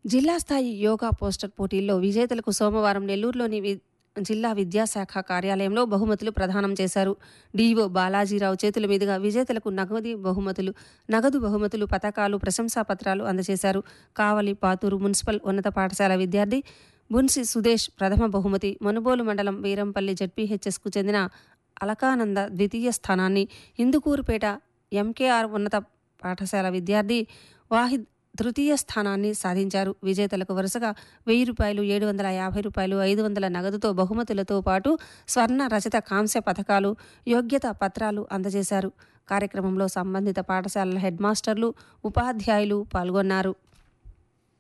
జిల్లా స్థాయి యోగా పోస్టర్ పోటీల్లో విజేతలకు సోమవారం నెల్లూరులోని వి జిల్లా విద్యాశాఖ కార్యాలయంలో బహుమతులు ప్రదానం చేశారు డీఓ బాలాజీరావు చేతుల మీదుగా విజేతలకు నగదు బహుమతులు నగదు బహుమతులు పథకాలు ప్రశంసా పత్రాలు అందజేశారు కావలి పాతూరు మున్సిపల్ ఉన్నత పాఠశాల విద్యార్థి బున్సి సుదేశ్ ప్రథమ బహుమతి మనుబోలు మండలం వీరంపల్లి జడ్పీహెచ్ఎస్కు చెందిన అలకానంద ద్వితీయ స్థానాన్ని ఇందుకూరుపేట ఎంకేఆర్ ఉన్నత పాఠశాల విద్యార్థి వాహిద్ తృతీయ స్థానాన్ని సాధించారు విజేతలకు వరుసగా వెయ్యి రూపాయలు ఏడు వందల యాభై రూపాయలు ఐదు వందల నగదుతో బహుమతులతో పాటు స్వర్ణ రచిత కాంస్య పథకాలు యోగ్యత పత్రాలు అందజేశారు కార్యక్రమంలో సంబంధిత పాఠశాలల హెడ్ మాస్టర్లు ఉపాధ్యాయులు పాల్గొన్నారు